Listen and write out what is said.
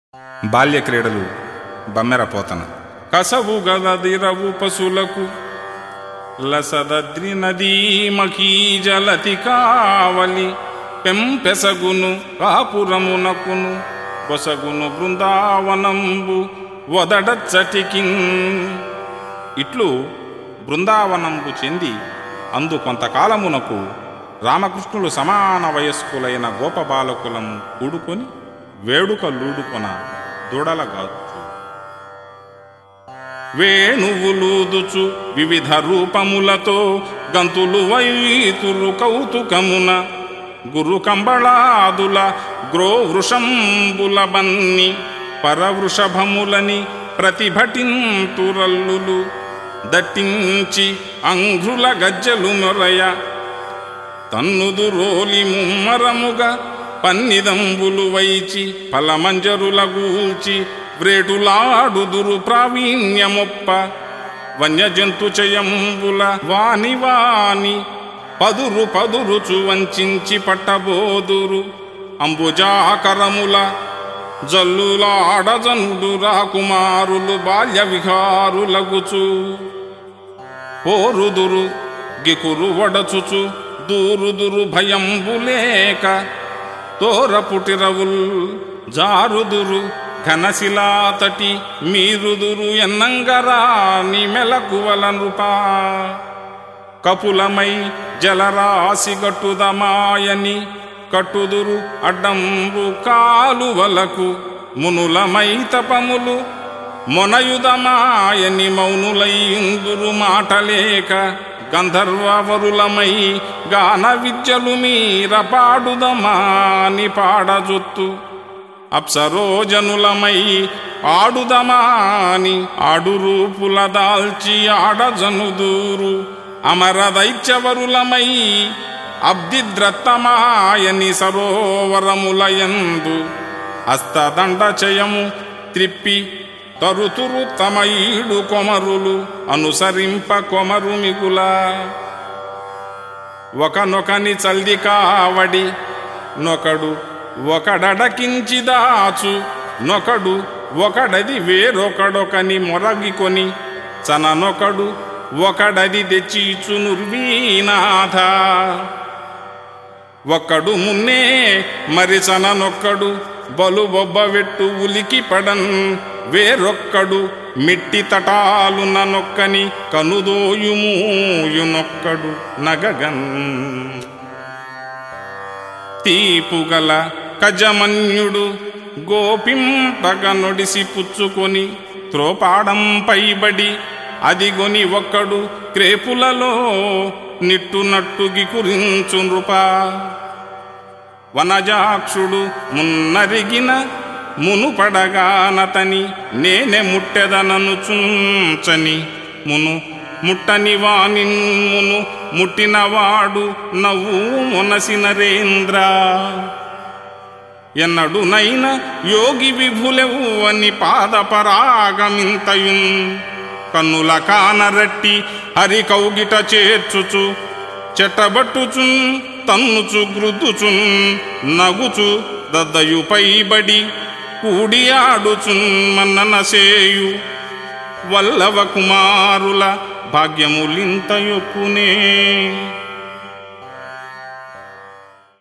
బాల్య క్రీడలు బమ్మెర పోతన కసవు గదదిరవు పశులకు లసదద్రి నదీ మకీజలతి కావలి పెంపెసగును కాపురమునకును పొసగును బృందావనంబు వదడచ్చటికిన్ ఇట్లు బృందావనంబు చెంది అందు కొంతకాలమునకు రామకృష్ణులు సమాన వయస్కులైన గోపబాలకులము కూడుకొని వేడుక లూడుకొన దూడలగాచు వేణువులూదుచు వివిధ రూపములతో గంతులు వైతురు కౌతుకమున గురు కంబళాదుల గ్రో వృషంబుల బన్ని పరవృషభములని ప్రతిభటింతురల్లులు దట్టించి అంఘ్రుల గజ్జలు మొరయ తన్నుదు రోలి ముమ్మరముగా పన్నిదంబులు వైచి ఫలమంజరుల గూల్చి వ్రేటులాడుదురు ప్రావీణ్యమొప్ప వన్యజంతు చయంబుల వాని వాని పదురు పదురుచు వంచించి పట్టబోదురు అంబుజాకరముల జల్లులాడజనుడు రాకుమారులు బాల్య విహారులగుచు పోరుదురు గికురు వడచుచు దూరుదురు భయంబులేక తోరపుటిరవుల్ జారుదురు ఘనశిలాతటి మీరుదురు ఎన్నంగరాని మెలకువల నృపా కపులమై జలరాశి గట్టుదమాయని కట్టుదురు అడ్డంబు కాలువలకు మునులమై తపములు మొనయుదమాయని మౌనులైందురు మాటలేక గంధర్వవరులమై గాన విద్యలు మీర పాడుదమాని పాడజొత్తు అప్సరోజనులమై ఆడుదమాని ఆడు రూపుల దాల్చి ఆడజనుదూరు అమరదైత్యవరులమై అబ్దిద్రత్తమాయని సరోవరములయందు హస్తదండచయము త్రిప్పి తరుతురు తమయుడు కొమరులు అనుసరింప కొమరు మిగుల ఒకనొకని చల్ది కావడి నొకడు ఒకడడకించి దాచు నొకడు ఒకడది వేరొకడొకని మొరగికొని చననొకడు ఒకడది తెచ్చిచు నుర్వీనాథ ఒక్కడు మున్నే మరి చననొక్కడు బలు బొబ్బవెట్టు ఉలికి పడన్ వేరొక్కడు మిట్టి తటాలున నొక్కని కనుదోయుమూయునొక్కడు నగగన్ తీపుగల కజమన్యుడు గోపింపగ నొడిసి పుచ్చుకొని త్రోపాడం పైబడి అదిగొని ఒక్కడు క్రేపులలో నిట్టునట్టు గికురించు నృపా వనజాక్షుడు మున్నరిగిన మునుపడగానతని నేనె ముట్టెదనను చుంచని మును ముట్టని వాని మును ముట్టినవాడు నవ్వు మొనసి నరేంద్ర ఎన్నడునైన యోగి విభులెవు అని పాదపరాగమింతయున్ కన్నుల కానరట్టి హరి కౌగిట చేర్చుచు చెట్టబట్టుచున్ తన్నుచు గ్రుద్దుచున్ నగుచు దద్దయుపై బడి కూడి ఆడుచున్ మన్ననసేయు వల్లవ కుమారుల భాగ్యములింత యొప్పునే